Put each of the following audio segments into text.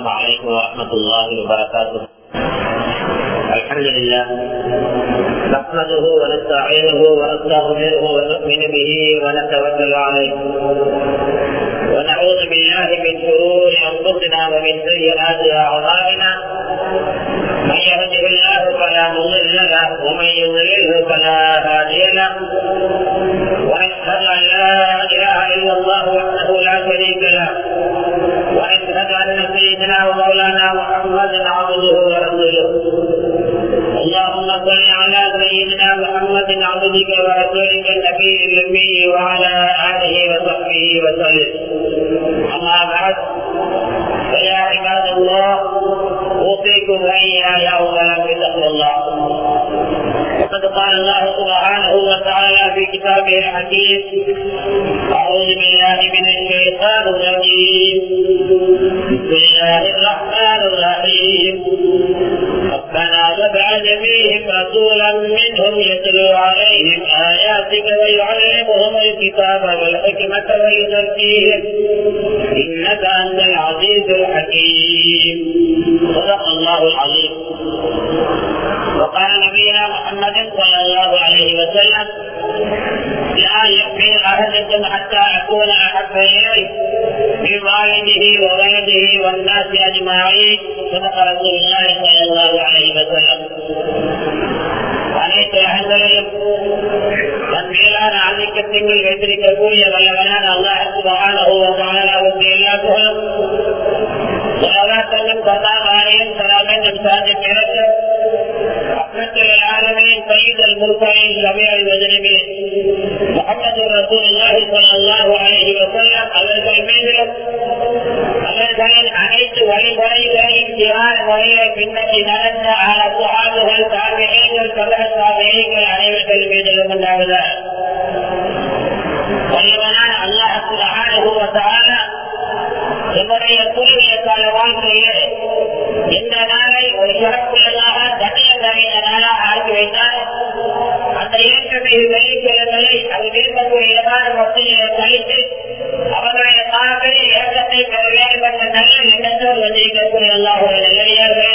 السلام عليكم ورحمة الله وبركاته الحمد لله نحمده ونستعينه ونستغفره ونؤمن به ونتوكل عليه ونعوذ بالله من شرور انفسنا ومن سيئات اعمالنا من يهده الله فلا مضل له ومن يضلله فلا هادي له ونشهد ان لا اله الا الله وحده لا شريك له ونشهد ان سيدنا ومولانا محمدا عبده ورسوله اللهم صل على سيدنا محمد عبدك ورسولك النبي الامي وعلى اله وصحبه وسلم اما بعد فيا عباد الله اوصيكم واياي اولا بتقوى الله وقد قال الله سبحانه وتعالى في كتابه الحكيم اعوذ بالله من الشيطان الرجيم بسم الله الرحمن الرحيم ربنا وابعث فيهم رسولا منهم يتلو عليهم آياتك ويعلمهم الكتاب والحكمة ويزكيهم إنك أنت العزيز الحكيم صدق الله العظيم وقال نبينا محمد صلى الله عليه وسلم لا يكفي أحدكم حتى أكون أحب إليه من والده وولده والناس أجمعين صدق رسول الله صلى الله عليه وسلم அனைத்து அகங்களையும் தன் மேலான ஆதிக்கத்தின் வைத்திருக்கக்கூடிய வல்லவனான அல்லாஹுக்கு மகானவுக்கு எல்லா புகழும் சலாத்தங்களும் சதாமாரையும் சலாமென்றும் சார்ந்த பிறகு ரஹ்மத்துல் ஆலமீன் சய்யிதுல் முர்சலீன் ஷஃபீஉல் முஜ்ரிமீன் முஹம்மது ரசூலுல்லாஹி ஸல்லல்லாஹு அலைஹி வஸல்லம் அவர்கள் மீதிலும் அவர்களின் அனைத்து வழிமுறைகளையும் தியான முறையை பின்பற்றி நடந்த ஆன சுகாதுகள் தாவியங்கள் சகல தாவியங்கள் அனைவர்கள் மீதிலும் உண்டாவதா வல்லவனான அல்லாஹ் சுப்ஹானஹு வ தஆலா என்னுடைய குறுகிய கால வாழ்க்கையிலே இந்த நாளை ஒரு சிறப்புள்ளதாக தனியம் நிறைந்த நாளாக ஆக்கி வைத்தார் அந்த இயக்கத்தை வெளிக்கிழமையை அது விரும்பக்கூடிய இடமான மத்தியிலே கழித்து அவர்களுடைய மாணவரை இயக்கத்தை பெற வேண்டும் என்ற நல்ல எண்ணத்தோடு வந்திருக்கக்கூடிய எல்லாருடைய நிலையார்கள்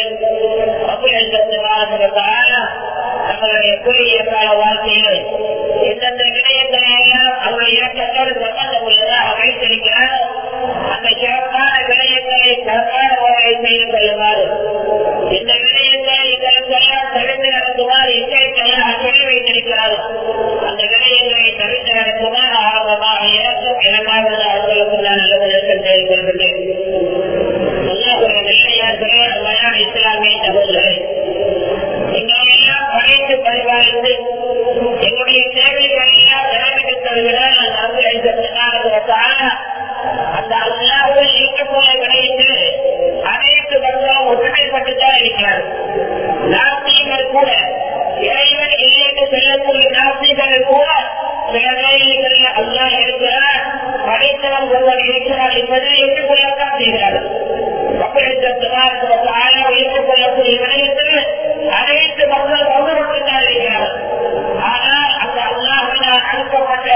நம்மளுடைய குறுகிய கால வாழ்க்கையில் எந்தெந்த விடயங்களை எல்லாம் அவருடைய இயக்கத்தோடு சம்பந்தம் உள்ளதாக வைத்திருக்கிறார் அந்த சிறப்பான விடயங்களை சிறப்பான முறையில் செய்து கொள்ளுமாறு இந்த விடயங்களை இதற்கெல்லாம் தவிர்த்து நடத்துமாறு இச்சைக்கெல்லாம் சொல்லி வைத்திருக்கிறார் அந்த விடயங்களை தவிர்த்து நடத்துமாறு ஆரம்பமாக எனக்கும் எனக்காக அவர்களுக்கு நான் நல்ல செய்து கொள்கின்றேன் இஸ்லாமிய சகோதரரை எங்களை எல்லாம் படைத்து பரிபாலித்து எங்களுடைய தேவைகளை எல்லாம் நிறைவேற்றி தருகிறார் அந்த அல்லாவுடன் இருக்கக்கூடிய விடயத்து அனைத்து மக்களும் ஒற்றுமைப்பட்டுத்தான் இருக்கிறார் நாஸ்திகள் கூட இறைவன் இல்லை என்று சொல்லக்கூடிய நாஸ்திகள் கூட சில வேலைகளில் அல்லா இருக்கிறார் படைத்தவன் ஒருவர் இருக்கிறார் என்பதை ஏற்றுக்கொள்ளத்தான் செய்கிறார்கள் ஏற்றுக்கொள்ளக்கூடிய விடயத்தில் அனைத்து மக்கள் ஒன்றுபட்டுத்தான் இருக்கிறார்கள் ஆனால் அந்த அல்லாஹினால் அனுப்பப்பட்ட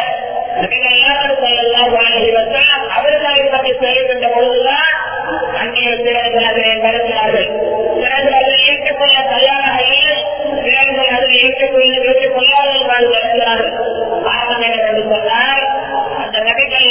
அவர்களை பற்றி சொல்லுகின்ற பொழுதுதான் அந்நிய பிறர்கள் அதனை மறுக்கிறார்கள் பிறகு அதை ஏற்றுக்கொள்ள தயாராக இல்லை பிறர்கள் அதை ஏற்றுக்கொள்ள ஏற்றுக்கொள்ளாதவர்கள் வருகிறார்கள் காரணம் என்னவென்று சொன்னால் அந்த நபிகள்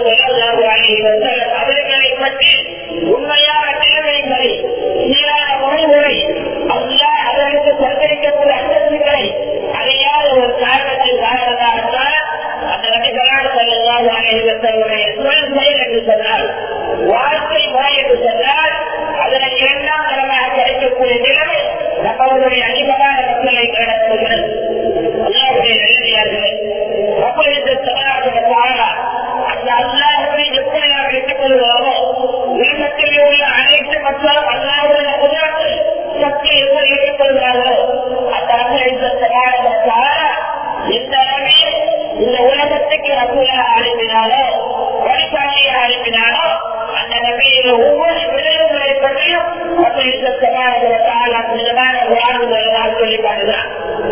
அவர்களை பற்றி உண்மையான தேவைகளை சீரான முறைகளை அல்லா அதற்கு சந்தரிக்கக்கூடிய அந்தஸ்துகளை அறியாத ஒரு காரணத்தில் காரணமாகத்தான் அந்த நபிகளால் செல்லலாம் அனைவருடைய தொழில் செயல் என்று சொன்னால் வாழ்க்கை முறை என்று சொன்னால் அதனை இரண்டாம் தரமாக கிடைக்கக்கூடிய நிலைமை நம்மளுடைய அதிகமான மக்களை நடத்துகிறது அல்லாவுடைய நல்லடியார்களே அப்பொழுது அந்த அல்லாஹுவை எப்படி நாம் எடுத்துக்கொள்கிறோமோ உலகத்தில் உள்ள அனைத்து மக்களும் அல்லாவுடைய குதிரத்தை சக்தி எப்படி ஏற்றுக்கொள்கிறார்களோ அந்த அல்லாஹ் இந்த அளவே இந்த உலகத்துக்கு ரசூலாக அனுப்பினாலோ வழிபாட்டியாக அனுப்பினாலோ அந்த நபியில் ஒவ்வொரு விடயங்களை பற்றியும் விதமான வாழ்வுகளாக சொல்லி பாடுகிறார்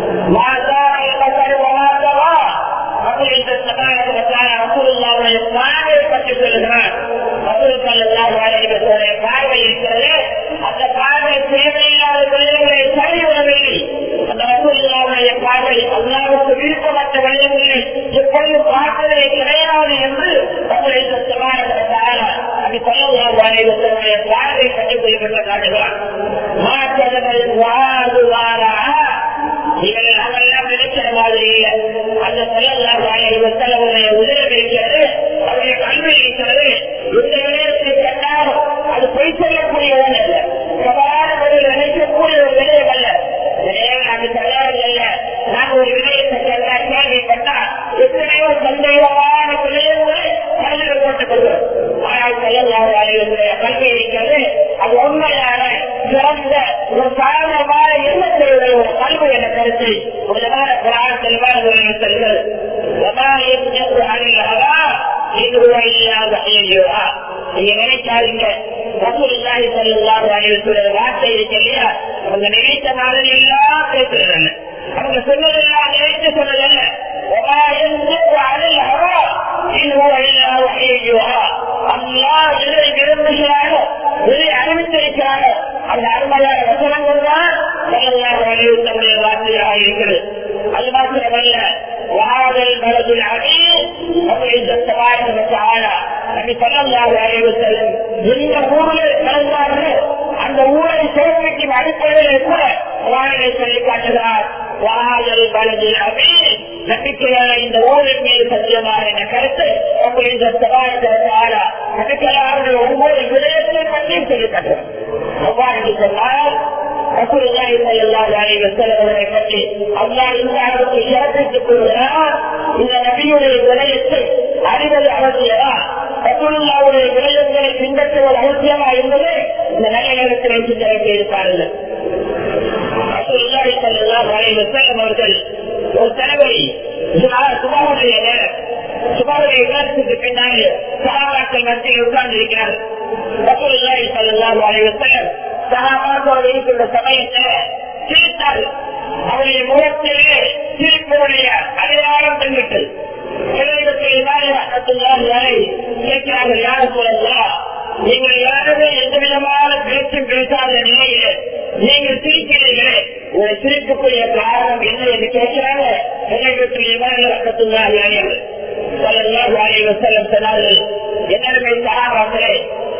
அப்படி இந்த சமாளத்திற்கான ரசூலுல்லாவுடைய பார்வை பற்றி சொல்லுகிறார் ரசூலுல்லாஹு அலைஹி வஸல்லம் பார்வை இருக்கிறது அலைவசனுடைய பார்வை பற்றி குறிப்பிட்ட காட்டுகிறான் மாற்றங்கள் வாது வாரா இவர்கள் நாமெல்லாம் நினைக்கிற மாதிரி இல்லை அந்த செல்லலாம் அலைவசனுடைய உதவி இருக்கிறது அவருடைய கல்வி இருக்கிறது இந்த விடயத்தை கண்டால் அது பொய் சொல்லக்கூடிய ஒன்று அல்ல சவாலான முறையில் நினைக்கக்கூடிய ஒரு விடயம் அல்ல விடயம் நாங்கள் தயாரில் அல்ல நாங்கள் ஒரு விடயத்தை கண்டா கேள்விப்பட்டா எத்தனையோ சந்தேகமான விடயங்களை மனதில் போட்டுக் கொள்கிறோம் ஆனால் செல்லலாம் அலைவசனுடைய கல்வி இருக்கிறது அது உண்மையான சிறந்த ஒரு சாதனமான எண்ணத்தை ஒரு கல்வி என்ற கருத்து உலகான புராண செல்வான செல்கிறது நீங்க நினைக்காதீங்க ரசூலுல்லாஹி ஸல்லல்லாஹு அலைஹி வஸல்லம் வார்த்தை இருக்கு இல்லையா அவங்க நினைத்த மாதிரி எல்லாம் பேசுறதல்ல அவங்க சொன்னதெல்லாம் நினைத்து சொன்னதல்ல وما ينطق عن الهوى إن هو إلا وحي يوحى அல்லாஹ் எதை விரும்புகிறாரோ எதை அறிவித்திருக்கிறாரோ அந்த அருமையான வசனங்கள் தான் தம்முடைய வார்த்தையாக இருக்கிறது அது மாத்திரமல்ல வாதல் மனதில் அணியில் எந்த ஊரில் கலந்தார்களோ அந்த ஊரை சிறப்பிக்கும் அடிப்படையில் கூட வானிலை சொல்லி காட்டுகிறார் வாதல் மனதில் அணியில் நம்பிக்கையான இந்த ஊரின் மீது சத்தியமான என்ற கருத்து உங்களின் நம்பிக்கையாளர்கள் ஒவ்வொரு விடயத்தை பற்றியும் சொல்லி காட்டுகிறார் அவ்வாறு சொன்னால் பற்றி அல்லா இந்த அளவுக்கு சிறப்பித்துக் கொள்கிறார் இந்த நபியுடைய விடயத்தை அறிவது அவசியமா ரசூலுல்லாவுடைய விடயங்களை பின்பற்றுவது அவசியமா என்பதை இந்த நல்ல நேரத்தில் சிந்தனை இருப்பார்கள் ரசூலுல்லாஹி ஸல்லல்லாஹு அலைஹி வஸல்லம் அவர்கள் ஒரு தலைவரை சுபாவுடைய நேரம் சுபாவுடைய நேரத்துக்கு பின்னாலே சகாபாக்கள் மத்தியில் உட்கார்ந்து இருக்கிறார் ரசூலுல்லாஹி ஸல்லல்லாஹு அலைஹி வஸல்லம் சகாபாக்களோடு இருக்கின்ற சமயத்தில் சிரித்தார் அவருடைய முகத்திலே சிரிப்பவருடைய அடையாளம் தென்விட்டது கேட்கிறார்கள் யாரும் சொல்லலாம் நீங்கள் யாருமே எந்த விதமான பேச்சும் பேசாத நிலையில நீங்கள் சிரிக்கிறீர்களே உங்களை சிரிப்புக்குரிய காரணம் என்ன என்று கேட்கிறாங்க சொன்னார்கள் என்னென்ன சகாபாக்களே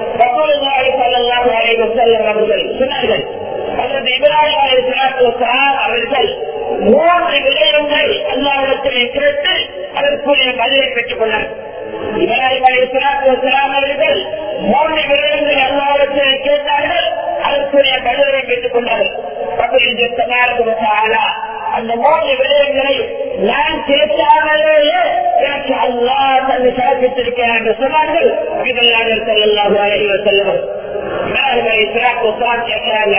அவர்கள் சொன்னார்கள் அல்லது இப்ராஹிம் அவர்கள் மூன்று விடயங்கள் அல்லாவிடத்திலே கேட்டு அதற்குரிய பதிலை பெற்றுக் கொண்டார் இப்ராஹிம் அலிஸ்லாம் அவர்கள் மூன்று விடயங்களை அல்லாவிடத்திலே கேட்டார்கள் அதற்குரிய பதிலை பெற்றுக் கொண்டார்கள் அந்த மூன்று விடயங்களை நான் கேட்டாமலேயே எனக்கு அல்லா தன்னை சிறப்பித்திருக்கிறேன் என்று சொன்னார்கள் இதெல்லாம் செல்லலாம் செல்லுவர் கேட்கிறாங்க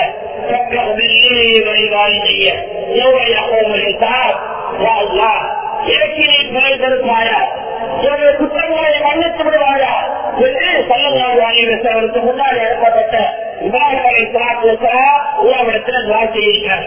குற்றங்களை மன்னித்து விடுவாயா என்று சொல்லலாவுக்கு முன்னாடி எழுப்பப்பட்ட இப்ராஹிம் அலி உலகத்தில் வாழ்க்கை இருக்கிறார்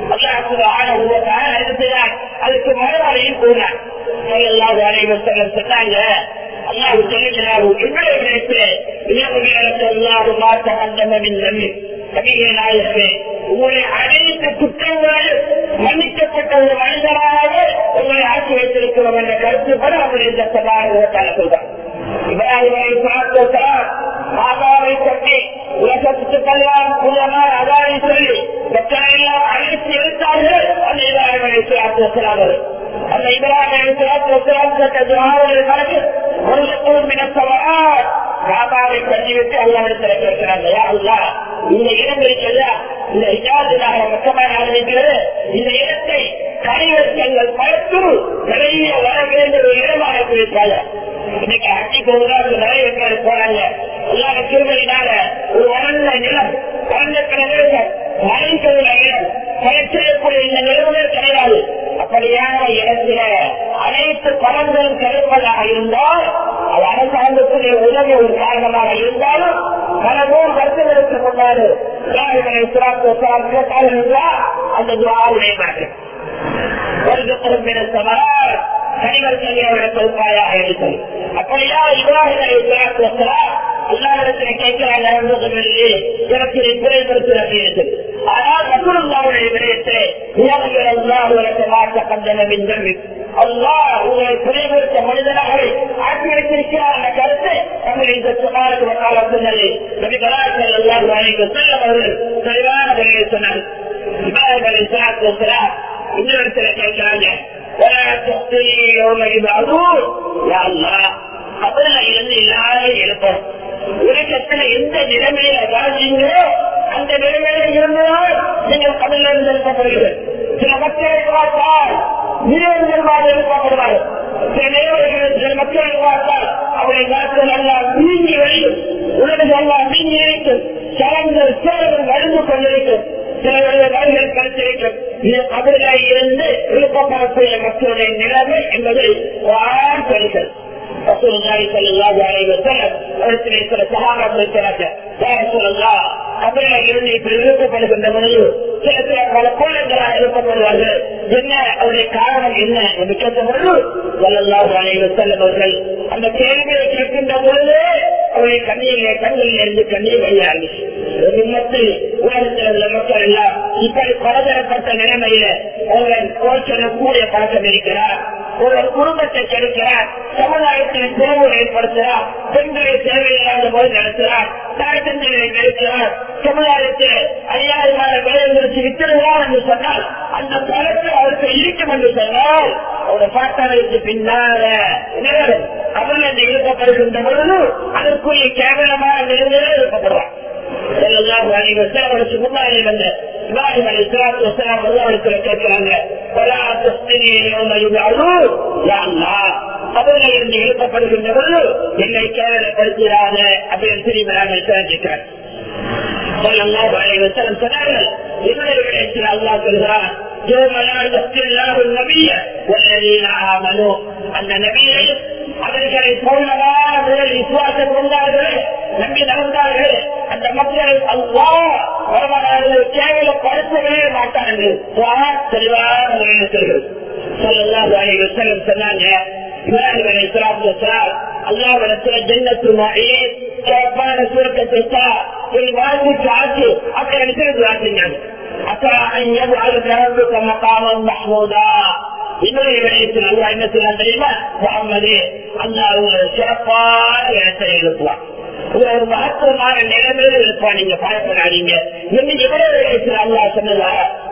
அதுக்கு மறுவாளையும் கூறினார் சொன்னாங்க அல்லாஹ் சொல்லுகிறார் எங்களை விடயத்திலே இளமுகையாளர் அல்லாஹ் மாற்ற மண்டமின் நம்பி கவிகளை நாயகமே உங்களை அனைத்து குற்றங்கள் மன்னிக்கப்பட்ட ஒரு மனிதராக உங்களை ஆட்சி வைத்திருக்கிறோம் என்ற கருத்துப்பட அவர் இந்த சபாக சொல்றார் இப்ராஹிம் ஆதாரை கட்டி உலகத்துக்கெல்லாம் புலனார் அதாரை சொல்லி மற்றெல்லாம் அழைத்து எடுத்தார்கள் அந்த இப்ராஹிம் அந்த இப்ராஹிம் கணக்கு ஒரு மினத்தவரார் காபாவை கட்டிவிட்டு அல்லாவிடத்தில் கேட்கிறாங்க அல்லா இந்த இடங்களுக்கு எல்லாம் இந்த இஜாதிலாக மொத்தமாக ஆரம்பிக்கிறது இந்த இடத்தை கனிவர்கள் படுத்து நிறைய வர வேண்டிய ஒரு இடமாக இருக்கிறாங்க இன்னைக்கு அட்டி போகுதான் நிறைய பேர் போறாங்க எல்லா திருமணினால ஒரு வளர்ந்த நிலம் வளர்ந்த பிரதேசம் மறைந்தது இடம் கிடைக்கக்கூடிய இந்த நிலவுமே கிடையாது அப்படியான இடத்தில அனைத்து பலன்களும் கிடைப்பதாக இருந்தால் அது அரசாங்கத்துடைய உதவி ஒரு காரணமாக இருந்தாலும் பல நூறு வருஷங்களுக்கு முன்னாடி அந்த துவாவுடைய மாற்றம் கனிவர்களியாக இருக்கும் அப்படியா இப்ராஹிம் எல்லாரிடத்தில் கேட்கிறாங்க எனக்கு குறைபடுத்துறது இருக்குது ஆனால் ரசூலுல்லாவுடைய விடயத்தை يغفر الله لك ما تقدم من ذنبك அல்லாஹ் உங்களை குறைவிருத்த மனிதனாக ஆக்கி வைத்திருக்கிறார் என்ற கருத்தை தமிழ் இந்த சுமாருக்கு வக்கால சொன்னது நபி கலாச்சாரம் எல்லாம் வாங்கிக்க செல்ல அவர்கள் தெளிவான முறையில் சொன்னார் இப்ராஹிம் அலி சலாத்து வசலாம் இன்னொரு இடத்துல கேட்கிறாங்க அதுல இருந்து எல்லாரும் எழுப்போம் உலகத்துல எந்த நிலைமையில வாழ்ந்தீங்களோ அந்த நிலைமையில இருந்தால் நீங்கள் கடல்ல இருந்து எழுப்பப்படுகிறது சில மக்களை பார்த்தால் நீரஞ்சல்வாக எழுப்பப்படுவார்கள் சில நேரங்களில் சில மக்களை பார்த்தால் அவரை நாட்கள் எல்லாம் நீங்கி வழியும் உலகம் எல்லாம் நீங்கி இருக்கும் சலங்கள் சேரங்கள் வழிந்து கொண்டிருக்கும் சிலருடைய வழிகள் கருத்திருக்கும் இது கடலில் இருந்து எழுப்பப்படக்கூடிய மக்களுடைய நிலைமை என்பதை வாழ் சொல்கிறது رسول الله صلى الله عليه وسلم இடத்திலே சில சகாபாக்கள் இருக்கிறாங்க சொல்லலாம் தமிழக இருந்து இப்படி எழுப்பப்படுகின்ற பொழுது சில சில பல கோலங்களாக எழுப்பப்படுவார்கள் என்ன அவருடைய காரணம் என்ன என்று கேட்ட பொழுது சொல்லலாம் அனைவர் செல்லவர்கள் அந்த கேள்வியை கேட்கின்ற பொழுது அவருடைய கண்ணியிலே கண்களில் இருந்து கண்ணீர் வழியாகி உலகத்தில் உள்ள மக்கள் எல்லாம் இப்படி பலதரப்பட்ட நிலைமையில ஒருவன் கோச்சனக்கூடிய பழக்கம் இருக்கிறார் ஒருவன் குடும்பத்தை கெடுக்கிறார் சமுதாயத்தில் பிளவு ஏற்படுத்துகிறார் பெண்களை தேவையில்லாத போது நடத்துகிறார் தாய் தந்தைகளை கெடுக்கிறார் சமுதாயத்தில் ஐயாயிரமான விளைவுகளுக்கு வித்திருக்கிறார் என்று சொன்னால் அந்த பழக்கம் அவருக்கு இருக்கும் என்று சொன்னால் அவருடைய பாட்டாளருக்கு பின்னால அவர்கள் என்று எழுப்பப்படுகின்ற பொழுது அதற்குரிய கேவலமான நிலைமையில எழுப்பப்படுவார் இருந்து எழுப்பப்படுகின்ற பொழுது என்னை கேவலப்படுத்திடாத அப்படின்னு திரும்பி கேட்கிறார் சொன்னார்கள் என்னுடைய விடயத்தில் அல்லா சொல்கிறார் يوم لا يغفر الله النبي والذين آمنوا அந்த நபியை அவர்களை பூர்ணமான முதல் விசுவாசம் கொண்டார்களே நம்பி நடந்தார்களே அந்த மக்களை அல்லா வருமானங்கள் கேவலப்படுத்தவே மாட்டார்கள் தெளிவான முறையில் சொல்கிறது சொல்லலாம் சொன்னாங்க அல்லாவிடத்துல ஜன்னத்து மாயி சிறப்பான சுருக்கத்தை என் வாழ்க்கைக்கு ஆட்சி அக்கறை எடுத்து வாழ்த்துኛங்க அக்கா ஐயது அது மக்காமம் மஹமூதா இன்னொரு விடயத்தில் அல்லா என்ன சொல்ல தெரியுமா முகமது அல்லா உங்களை சிறப்பான இடத்தை எழுப்புவான் ஒரு மகத்துவமான நிலைமையில இருப்பான் நீங்க பயப்படாதீங்க இன்னும் எவ்வளவு வயசுல அல்லா சொன்னதா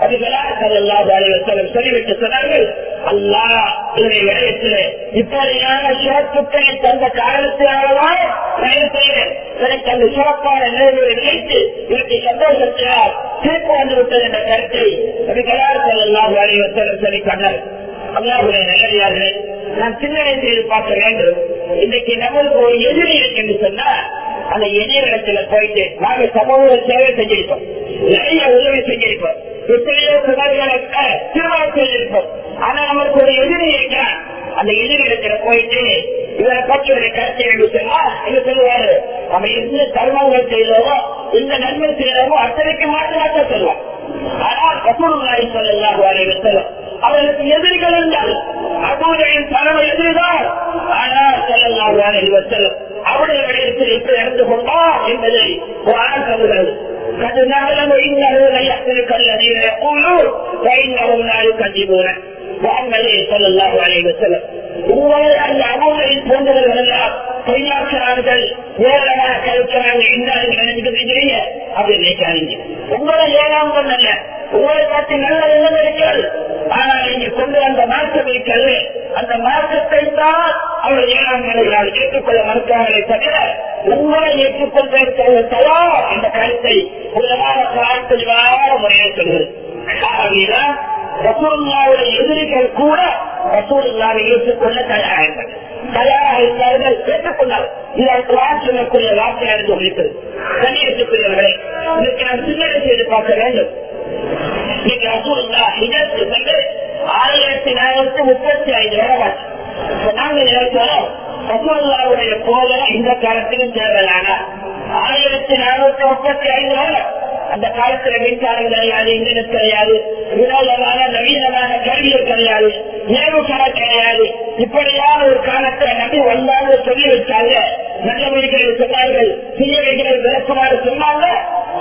அதுகளாக சொல்லிவிட்டு சொன்னார்கள் அல்லா இதனை விடயத்துல இப்படியான சிறப்புகளை தந்த காரணத்தினாலதான் தயவு செய்து எனக்கு அந்த சிறப்பான நிலைமையை நினைத்து இதற்கு சந்தோஷத்தினால் திருப்பி வந்து விட்டது என்ற கருத்தை அதுகளாக சொல்லலாம் சொல்லி கண்டார் அல்லாவுடைய நல்லடியார்களே நான் சிந்தனை செய்து பார்க்க வேண்டும் இன்னைக்கு நம்மளுக்கு ஒரு எதிரி இருக்கு என்று சொன்னா அந்த எதிரிடத்துல போயிட்டு நாங்க சமூக சேவை செஞ்சிருப்போம் நிறைய உதவி செஞ்சிருப்போம் எத்தனையோ குமாரிகளை திருமணம் செய்திருப்போம் ஆனா நம்மளுக்கு ஒரு எதிரி இருக்கிறான் அந்த எதிரிடத்துல போயிட்டு இவரை பற்றி ஒரு கருத்தை என்று சொன்னா என்ன சொல்லுவாரு நம்ம எந்த தர்மங்கள் செய்தோமோ எந்த நன்மை செய்தோமோ அத்தனைக்கு மாற்ற சொல்லுவான் ஆனால் கசூருல்லாய் சொல்லலாம் செல்லும் அவர்களுக்கு எதிரிகள் இருந்தால் அபூதையின் தலைமை எதிர்தான் ஆனால் செல்லலாம் செல்லும் அவருடைய விடயத்தில் எப்படி நடந்து கொண்டா என்பதை சொல்கிறது قد نعلم انه ليحزنك الذين يقولون فانهم لا يكذبون محمد صلى الله عليه وسلم உங்களை அந்த அமௌண்டையில் போன்றவர்கள் எல்லாம் பொய்யாக்கிறார்கள் ஏழமாக கழிக்கிறாங்க என்ன நினைக்கிறீங்க அப்படி நினைக்காதீங்க உங்களை ஏழாம் அல்ல உங்களை பற்றி நல்ல எண்ணம் இருக்கிறது ஆனால் நீங்க கொண்டு வந்த மார்க்கம் இருக்கிறது அந்த மார்க்கத்தை தான் அவர் ஏழாம் நிலைகளால் ஏற்றுக்கொள்ள மறுக்கிறார்களே தவிர உங்களை ஏற்றுக்கொண்டிருக்கிறது தயா என்ற கருத்தை உள்ளதாக தெளிவான முறையில் சொல்கிறது ஆகவேதான் ரசூல்லாவுடைய எதிரிகள் கூட ரசூல்லாவை ஏற்றுக்கொள்ள தயாராக தயாராக இருந்தார்கள் ஏற்றுக்கொண்டார்கள் இதற்கு சொல்லக்கூடிய வார்த்தை அறிந்து இருக்கிறது கண்ணியத்துக்குரியவர்களை இன்னைக்கு நான் சிந்தனை செய்து பார்க்க வேண்டும் இன்னைக்கு ரசூல்லா இதற்கு வந்து ஆயிரத்தி நானூத்தி முப்பத்தி ஐந்து வருடம் நாங்க நினைக்கிறோம் ரசூல்லாவுடைய போதனை இந்த காலத்திலும் தேவையான ஆயிரத்தி நானூத்தி முப்பத்தி ஐந்து வருடம் அந்த காலத்துல மின்சாரம் கிடையாது இன்டர்நெட் கிடையாது வினோதமான நவீனமான கருவிகள் கிடையாது ஏவுகணை கிடையாது இப்படியான ஒரு காலத்தை நம்பி வந்தாலும் சொல்லி வச்சாங்க நல்ல வழிகளை சொன்னார்கள் தீய வழிகளை விளக்குமாறு சொன்னாங்க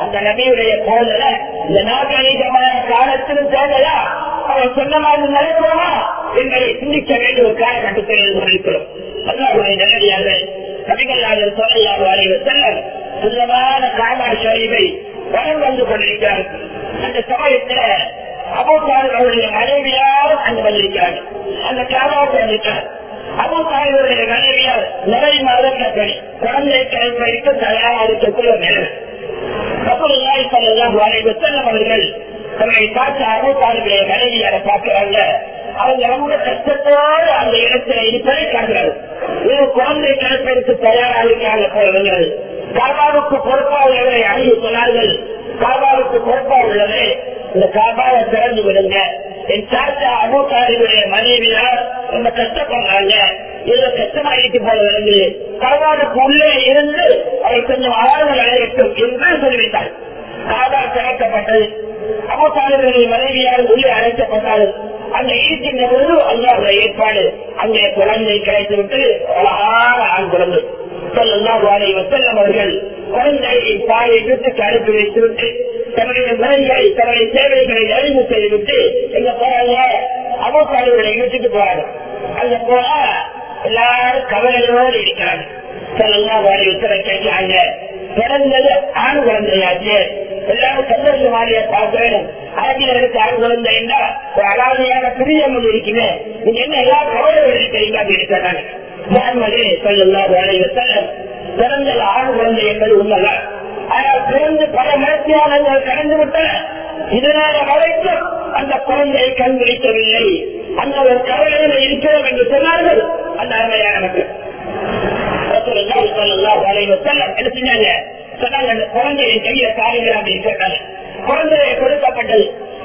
அந்த நபியுடைய போதல இந்த நாகரீகமான காலத்திலும் தேவையா அவர் சொன்ன மாதிரி நடக்கிறோமா என்பதை சிந்திக்க வேண்டிய ஒரு காலகட்டத்தில் இருந்து கொண்டிருக்கிறோம் அல்லாவுடைய நேரடியாக நபிகளாக சொல்லலாம் அறிவு செல்லம் சுத்தமான காமா ஷரீஃபை வரம் வந்து கொண்டிருக்கிறார் அந்த சமயத்தில் அபோசார் அவருடைய மனைவியாரும் அங்கு வந்திருக்கிறார்கள் அந்த காமாவுக்கு வந்திருக்கிறார் அபோசாரிகளுடைய மனைவியார் நிறை மரம் பெண் குழந்தை கிழமைக்கு தயாராக இருக்கக்கூடிய நிலை ரசூலுல்லாஹி ஸல்லல்லாஹு அலைஹி வஸல்லம் அவர்கள் தன்னை பார்த்து அபோசாரிகளுடைய மனைவியாரை பார்க்கிறாங்க அவங்க ரொம்ப கஷ்டத்தோடு அந்த இடத்துல இருப்பதை காண்கிறார்கள் இது குழந்தை கிழப்பிற்கு தயாராக இருக்கிறாங்க போல காபாவுக்கு பொறுப்பாளர்களை அணுகி சொன்னார்கள் காபாவுக்கு பொறுப்பா உள்ளது இந்த காபாவை திறந்து விடுங்க என் சாத்தா அபோசாரிகளுடைய மனைவியார் ரொம்ப கஷ்டப்படுறாங்க இதுல கஷ்டமாயிட்டு போல விளங்குது காபாவுக்கு உள்ளே இருந்து அதை கொஞ்சம் ஆறுதல் அடையட்டும் என்று சொல்லிவிட்டார் காபா திறக்கப்பட்டது அபோசாரிகளுடைய மனைவியார் உள்ளே அழைக்கப்பட்டார்கள் அங்க இருக்கின்ற பொழுது அல்லாத ஏற்பாடு அங்கே குழந்தை கிடைத்துவிட்டு அழகான ஆண் குழந்தை சொல்லலாம் வாழை வசல்லம் அவர்கள் குழந்தையை தாயை வீட்டுக்கு அனுப்பி வைத்துவிட்டு தன்னுடைய மனைவியை தன்னுடைய சேவைகளை அறிவு செய்துவிட்டு எங்க போறாங்க அபோசாரிகளை வீட்டுக்கு போறாங்க அங்க போனா எல்லாரும் கவலையோடு இருக்கிறாங்க சொல்லலாம் வாழை உத்தர கேட்கிறாங்க பிறந்தது ஆண் குழந்தையாச்சு எல்லாரும் சந்தோஷமாரியா பார்க்க வேண்டும் அரபியர்களுக்கு ஆண் குழந்தை என்றால் ஒரு அலாதியான பிரியம் ஒன்று இருக்குது நீங்க என்ன எல்லா கவலையோடு இருக்கிறீங்க அப்படின்னு சொன்னாங்க முகமது சொல்லலாம் வாழை வசல்லம் பிறந்தது ஆண் குழந்தை என்பது உண்மைதான் ஆனால் பிறந்து பல மனத்தியாளர்கள் கடந்து விட்டன இதனால வரைக்கும் அந்த குழந்தையை கண் விழிக்கவில்லை அந்த ஒரு கவலையில இருக்கிறோம் என்று சொன்னார்கள் அந்த அருமையான மக்கள் என்ன செஞ்சாங்க சொன்னாங்க அந்த குழந்தையை கையில காரிகள் அப்படின்னு சொன்னாங்க குழந்தையை கொடுக்கப்பட்டது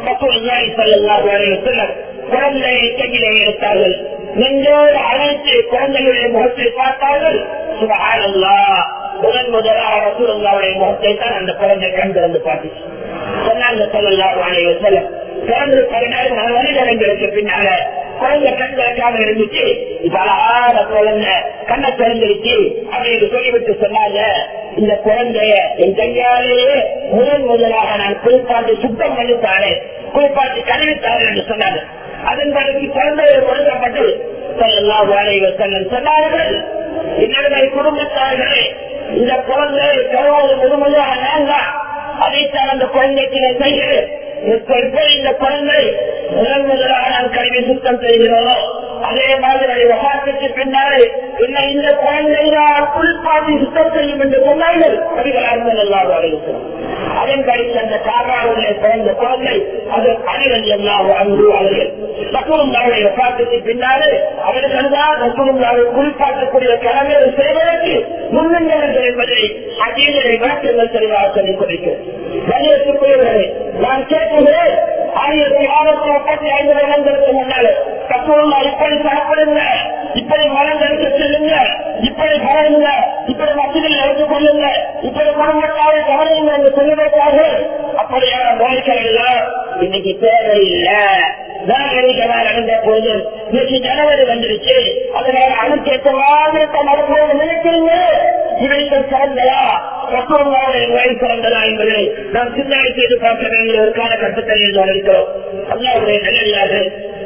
குழந்தையை கையிலே எடுத்தார்கள் நெஞ்சோடு அழைத்து குழந்தைகளுடைய முகத்தை பார்த்தார்கள் சுபகாரல்லா முதன் முதலாக ரசூலுல்லாவுடைய முகத்தை தான் அந்த குழந்தை கண் திறந்து பார்த்துச்சு சொன்னாங்க சொல்லலாம் வாழைய சொல்ல பிறந்து பதினாறு வருடங்களுக்கு பின்னால குழந்தை கண் திறக்காம இருந்துச்சு இப்ப அழகான குழந்தை கண்ணை திறந்துருச்சு அப்படின்னு சொல்லிவிட்டு சொன்னாங்க இந்த குழந்தைய என் கையாலேயே முதன் முதலாக நான் குளிப்பாட்டி சுத்தம் பண்ணித்தானே குளிப்பாட்டி கழுவித்தானே என்று சொன்னாங்க அதன் பிறகு குழந்தையை கொடுக்கப்பட்டு சொல்லலாம் வாழைய செல்லம் சொன்னார்கள் என்னுடைய குடும்பத்தார்களே இந்த குழந்தை கருவாது முழுமையாக நான் தான் அதைத்தான் அந்த குழந்தைக்கு நான் செய்கிறேன் எப்படி இந்த குழந்தை முதல் முதலாக நான் கல்வி சுத்தம் செய்கிறோமோ அதே மாதிரி வகாத்துக்கு பின்னாலே என்ன இந்த குழந்தை நான் குளிப்பாட்டி சுத்தம் செய்யும் என்று சொன்னார்கள் அதிகாரம் எல்லாம் அறிவிக்கிறோம் அதன்படி அந்த காராவுடைய பிறந்த குழந்தை அது அணிகள் எல்லாம் அன்பு அவர்கள் ரசூலுல்லாவுடைய வகாத்துக்கு பின்னாலே அவர்கள் தான் ரசூலுல்லாவை குளிப்பாட்டக்கூடிய கடமையை செய்வதற்கு முன்னின்றவர்கள் என்பதை அதீதரை வாக்கியங்கள் தெளிவாக சொல்லிக் கொடுக்கிறேன் கண்ணியத்துக்குரியவர்களே நான் கேட்கிறேன் ஆயிரத்தி ஆயிரத்தி முப்பத்தி ஐந்து வருடங்களுக்கு முன்னாலே கத்தூர்ல இப்படி சாப்பிடுங்க இப்படி மனங்களுக்கு செல்லுங்க இப்படி பழகுங்க இப்படி மசிதில் எடுத்துக் கொள்ளுங்க இப்படி குடும்பத்தாவை கவனிங்க என்று சொல்லுவதற்காக அப்படியான நோய்கள் எல்லாம் இன்னைக்கு தேவையில்லை நாகரிகமா நடந்த போது இன்னைக்கு ஜனவரி வந்துருச்சு அதனால அதுக்கேற்ற மாதிரி நடப்போம் நினைக்கிறீங்க இவைகள் சிறந்ததா ரசோல்லாவுடைய நோய் சிறந்ததா என்பதை நாம் சிந்தனை செய்து பார்க்க வேண்டிய ஒரு காலகட்டத்தில் இருக்கிறோம் அல்லாவுடைய நல்லதாக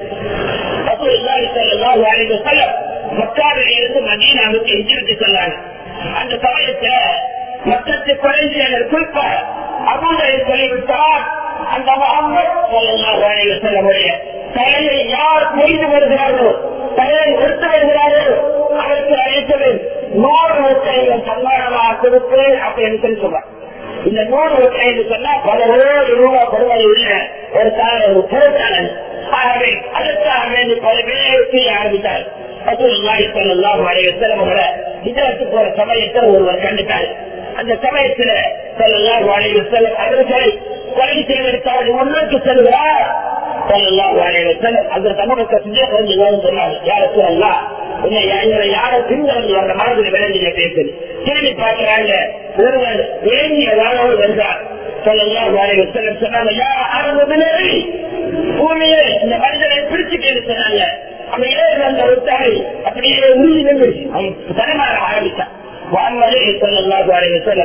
மக்காவில் இருந்து மதீனாவுக்கு எஞ்சிவிட்டு சொன்னாங்க அந்த சமயத்துல மக்களுக்கு குறைஞ்சியனர் குறிப்பா அபூதை சொல்லிவிட்டார் அந்த முகமது செல்லமுடைய தலையை யார் கொய்து வருகிறார்களோ தலையை எடுத்து வருகிறார்களோ அதற்கு அழைத்தது நூறு ஒற்றைகள் சன்மானமாக கொடுத்து அப்படின்னு சொல்லி சொல்றார் இந்த நூறு ஒற்றை சொன்னா பல கோடி ரூபாய் படுவது உள்ள ஒரு ஒரு பொருட்காரன் ஆகவே அதற்காக வேண்டி பல பேர் செய்ய ஆரம்பித்தார் இதற்கு போற சமயத்தை ஒருவர் கண்டுட்டார் அந்த சமயத்துல சொல்லலாம் வாழைய செல்லும் அவர்களை கொலை செய்வதற்காக ஒன்றுக்கு செல்கிறார் சொல்லலாம் வாழைய செல்லும் அந்த சமூகத்தை செஞ்சே கொஞ்சம் சொன்னாங்க யார சொல்லலாம் எங்களை யார பின்தொடர்ந்து வந்த மாதிரி விளைஞ்சில பேசுது திரும்பி பார்க்கிறாங்க ஒருவர் ஏங்கிய வாழோடு வந்தார் சொல்லலாம் வாழைய செல்லும் சொன்னாங்க யார் ஆரம்பத்திலே பூமியை இந்த மனிதனை பிடிச்சுட்டு சொன்னாங்க அந்த இளைஞர் அந்த ஒத்தாரை அப்படியே உறுதி நின்று அவன் தரமாக ஆரம்பித்தான் வான்மலை சொல்லலாம் வாழைய செல்லும்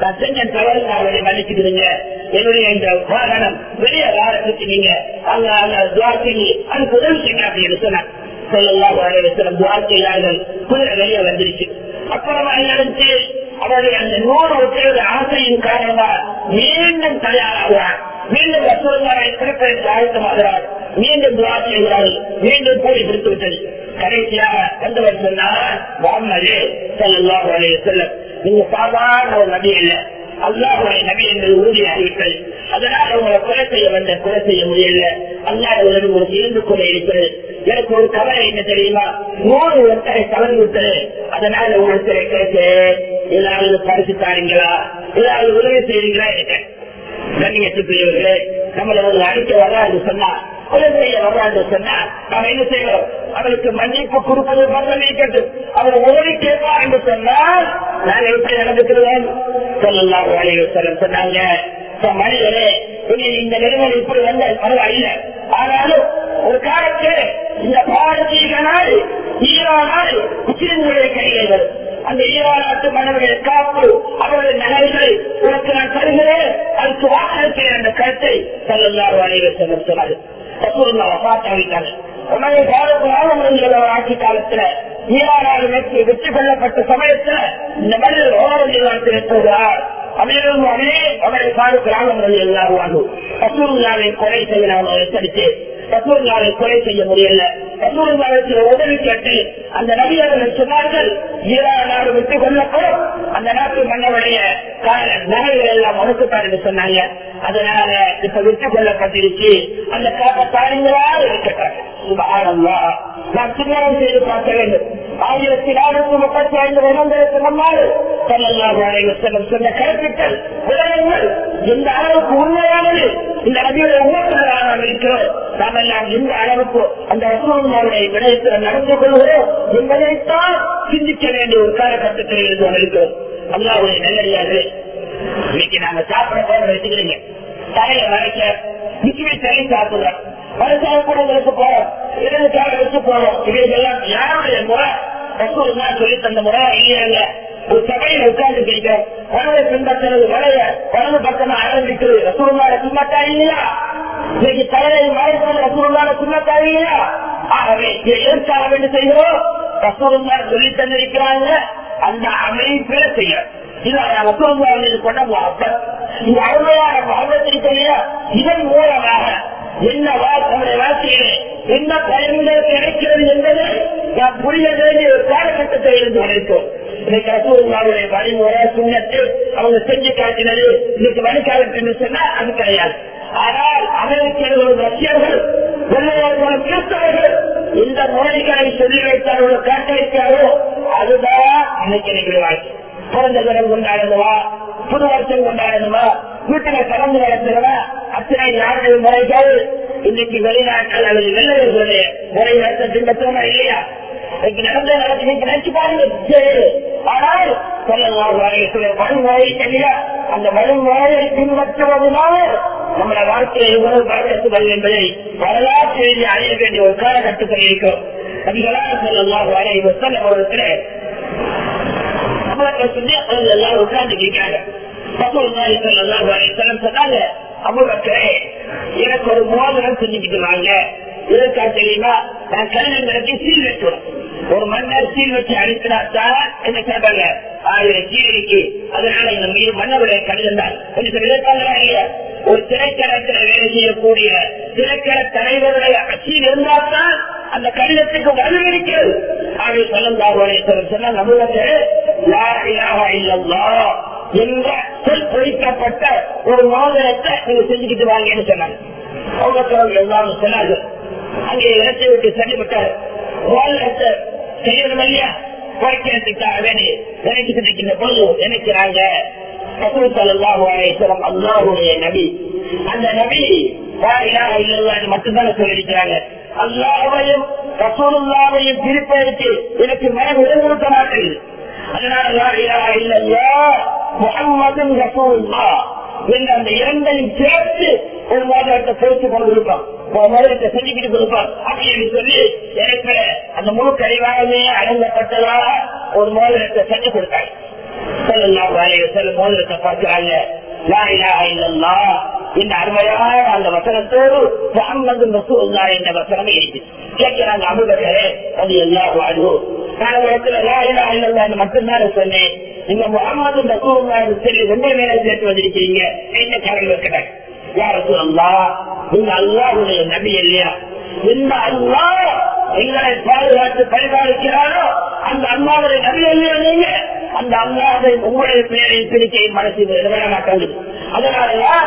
நான் செஞ்ச தவறு அவரை மன்னிச்சுக்கிறீங்க என்னுடைய இந்த வாகனம் வெளியே வாரத்துக்கு நீங்க அங்க அந்த துவாரத்தை அதுக்கு உதவி செய்யுங்க அப்படின்னு சொன்னார் சொல்லலாம் வாழைவசனம் துவாரத்தையாளர்கள் குதிரை வெளியே வந்துருச்சு அப்புறமா என்ன நடந்துச்சு அவருடைய அந்த நூறு ஒற்றையோட ஆசையின் காரணமா மீண்டும் தயாராகிறார் மீண்டும் வசூலாரை திருப்பதற்கு ஆயத்தமாகிறார் மீண்டும் துவா செய்கிறார்கள் மீண்டும் கூடி பிடித்து விட்டது கடைசியாக வந்தவர் சொன்னார் வாமலே செல்லலாம் செல்லம் நீங்க சாதாரண ஒரு நபி இல்லை அல்லாஹுடைய நபி என்பது உறுதியாகிவிட்டது அதனால் உங்களை கொலை செய்ய வந்த கொலை செய்ய முடியல அல்லாஹுடன் உங்களுக்கு இருந்து கொள்ள இருக்கிறது எனக்கு ஒரு கவலை என்ன தெரியுமா நூறு ஒருத்தரை தவறி விட்டது அதனால உங்களுக்கு கேட்டு ஏதாவது பரிசு தாரீங்களா ஏதாவது உதவி செய்றீங்களா இருக்கேன் கண்ணியத்துக்குரியவர்களே நம்மளை ஒரு அடிக்க வராது சொன்னா கொலை செய்ய வராது சொன்னா நாம என்ன செய்யறோம் அவருக்கு மன்னிப்பு கொடுப்பது மட்டும் இருக்கட்டு அவர் உதவி கேட்பார் என்று சொன்னால் நாங்கள் எப்படி நடந்துக்கிறோம் சொல்லலாம் வேலைகள் சொன்னாங்க மனிதரே இனி இந்த நிறுவனம் இப்படி வந்த பரவாயில்ல ஆனாலும் ஒரு காலத்தில் இந்த பாரசீக நாடு ஈரா நாடு முஸ்லிம்களுடைய கையில் வரும் அந்த ஈரா நாட்டு மன்னர்களுடைய காப்பு அவருடைய நகர்களை உனக்கு நான் தருகிறேன் அதுக்கு வாகனத்தை அந்த கருத்தை சொல்லலாம் வேலைகள் சொன்னார் பார்த்தாங்க உணவை பாரத ஆட்சி காலத்துல ஈரானாடு வெற்றி வெற்றி கொள்ளப்பட்ட சமயத்துல இந்த மனிதர் ஓரத்தில் எப்போதார் அமீரும் அமே அவரை பாடு கிராமங்கள் எல்லாரும் ஆகும் கசூருல்லாவை கொலை செய்ய நாம் எச்சரித்து கசூருல்லாவை கொலை செய்ய முடியல கசூருல்லாவுக்கு உதவி கேட்டு அந்த நபியர்கள் சொன்னார்கள் ஈரா நாடு விட்டு கொள்ளப்படும் அந்த நாட்டு மன்னருடைய நகைகள் எல்லாம் மறுத்துட்டார் என்று சொன்னாங்க அதனால இப்ப விட்டு கொள்ளப்பட்டிருச்சு அந்த காப்ப தாரிங்களா இருக்கட்டாங்க நான் சின்னம் செய்து பார்க்க வேண்டும் ஆயிரத்தி நானூத்தி முப்பத்தி ஐந்து வருடங்களுக்கு முன்னால் சொன்ன கருத்துக்கள் விடயங்கள் எந்த அளவுக்கு உண்மையானது இந்த நபியுடைய உணர்வுகள் நாம் இருக்கிறோம் நாம் எல்லாம் எந்த அளவுக்கு அந்த ரசூலுடைய விடயத்தில் நடந்து கொள்கிறோம் என்பதைத்தான் சிந்திக்க வேண்டிய ஒரு காலகட்டத்தில் இருந்து இருக்கிறோம் அல்லாவுடைய நல்லடியார்களே இன்னைக்கு நாங்க சாப்பிட போற வச்சுக்கிறீங்க தலையை வரைக்க நிச்சயமே தலை சாப்பிடுறோம் மனசாக கூடங்களுக்கு போறோம் இடதுக்காக வச்சு போறோம் இவைகள்லாம் யாருடைய முறை ரசூலுமா சொல்லி தந்த முறை இல்லையாங்க ஒரு சபையில் உட்கார்ந்து கேட்கிறோம் வலதை பின்பற்றுறது வலைய வலது பக்கமா ஆரம்பிக்கிறது ரசூலுமாட சுண்ணத்தா இல்லையா இன்னைக்கு தலையை மறைப்பது ரசூலுமாட சுண்ணத்தா இல்லையா ஆகவே இதை எதற்காக வேண்டி செய்கிறோம் ரசூலுமா சொல்லி தந்திருக்கிறாங்க அந்த அமைப்பில செய்யறோம் இது ரசூலுமா கொண்ட முகப்பத் இந்த அருமையான முகத்திற்கலையா இதன் மூலமாக என்ன நம்முடைய வாழ்க்கையிலே என்ன பயன்கள் கிடைக்கிறது என்பதை நாம் புரிய வேண்டிய ஒரு காலகட்டத்தை இருந்து கொண்டிருக்கோம் இன்னைக்கு ரசூலுடைய வழிமுறை சுண்ணத்து அவங்க செஞ்சு காட்டினது இன்னைக்கு வழிகாலத்து சொன்னா அது கிடையாது ஆனால் அமெரிக்கர்களும் ரஷ்யர்கள் வெள்ளையர்களும் கிறிஸ்தவர்கள் இந்த முறைகளை சொல்லி வைத்தார்களோ காட்ட வைத்தாரோ அதுதான் இன்னைக்கு எனக்கு வாழ்க்கை பிறந்த தினம் கொண்டாடுவா புது வருஷம் கொண்டாடுவா வீட்டுல கலந்து நடத்துறவா அத்தனை நாடுகள் முறைகள் இன்னைக்கு வெளிநாட்டில் அல்லது வெள்ளவர்களுடைய முறை நடத்த பின்பற்றமா இல்லையா இன்னைக்கு நடந்த நடத்தி நினைச்சு பாருங்க ஆனால் சொல்லலாம் வழிமுறை தெரியா அந்த வழிமுறையை பின்பற்றுவதனால் நம்முடைய வாழ்க்கையை எவ்வளவு பழக்கத்துகள் என்பதை வரலாற்று எழுதி அடைய வேண்டிய ஒரு காலகட்டத்தில் இருக்கும் அதிகளாக சொல்லலாம் வரை அவர்களுக்கு எல்லாரும் உட்கார்ந்து கேட்காங்க சொன்னாங்க அமுகத்தே எனக்கு ஒரு மோதிரம் செஞ்சுக்கிட்டு வாங்க இருக்கா தெரியுமா நான் கல்யாணம் சீல் வச்சோம் ஒரு மன்னர் சீல் வச்சு அனுப்பினாத்தான் என்ன சொல்றாங்க ஆயிரம் சீலிக்கு அதனால இந்த மீது மன்னருடைய கடிதம் தான் கொஞ்சம் விதத்தாங்களா இல்லையா ஒரு திரைக்கடத்தில் வேலை செய்யக்கூடிய திரைக்கட தலைவருடைய அச்சியில் இருந்தால்தான் அந்த கடிதத்துக்கு வலு இருக்கிறது ஆகிய சொல்லந்தாருடைய சொன்னா நம்மளுக்கு என்ற சொல் பொறிக்கப்பட்ட ஒரு மோதிரத்தை நீங்க செஞ்சுக்கிட்டு வாங்கன்னு சொன்னாங்க அவங்க எல்லாரும் சொன்னார்கள் அங்கே இடத்தை விட்டு சரிப்பட்டார் மோதிரத்தை செய்யணும் இல்லையா குறைக்கிறதுக்காக வேண்டி நினைச்சுக்கிட்டு இருக்கின்ற பொழுது நினைக்கிறாங்க அல்லாஹுடைய நபி அந்த நபி மட்டும்தான் சொல்லியிருக்கிறாங்க அல்லாவையும் ரசூலுல்லாவையும் பிரிப்பதற்கு எனக்கு மனம் இடம் கொடுக்க மாட்டேங்குது முகம்மதும் ரசூல்லா என்ற அந்த இரண்டையும் சேர்த்து ஒரு மோதிரத்தை பொறுத்து கொண்டு கொடுப்பான் மோதிரத்தை செஞ்சுக்கிட்டு கொடுப்பான் அப்படின்னு சொல்லி எனக்கு அந்த முழு கழிவாகவே அடங்கப்பட்டதாக ஒரு மோதிரத்தை செஞ்சு கொடுத்தாங்க ஸல்லல்லாஹு அலைஹி வஸல்லம் மோதிரத்தை பார்க்கிறாங்க லா இலாஹ இல்லல்லாஹ் இந்த அருமையான அந்த வசனத்தோடு முஹம்மது ரசூலுல்லாஹ் என்ற வசனம் இருக்கு கேட்கிறாங்க அபூபக்கரே அது எல்லா வாழ்வு நான் ஒரு இடத்துல லா இலாஹ இல்லல்லாஹ் மட்டும்தான் சொன்னேன் நீங்க முகமது ரசூலுல்லாஹ் சொல்லி ரெண்டே மேல சேர்த்து வந்திருக்கீங்க என்ன காரணம் இருக்கிறாங்க யார் ரசூலுல்லாஹ் நீங்க அல்லாஹ்வுடைய நபி இல்லையா இந்த அல்லாஹ் எங்களை பாதுகாத்து பரிபாலிக்கிறாரோ அந்த அல்லாவுடைய நபி இல்லையா நீங்க அந்த அல்லாதை உங்களுடைய பெயரை பிரிக்கை மனசு விட மாட்டாங்க அதனாலதான்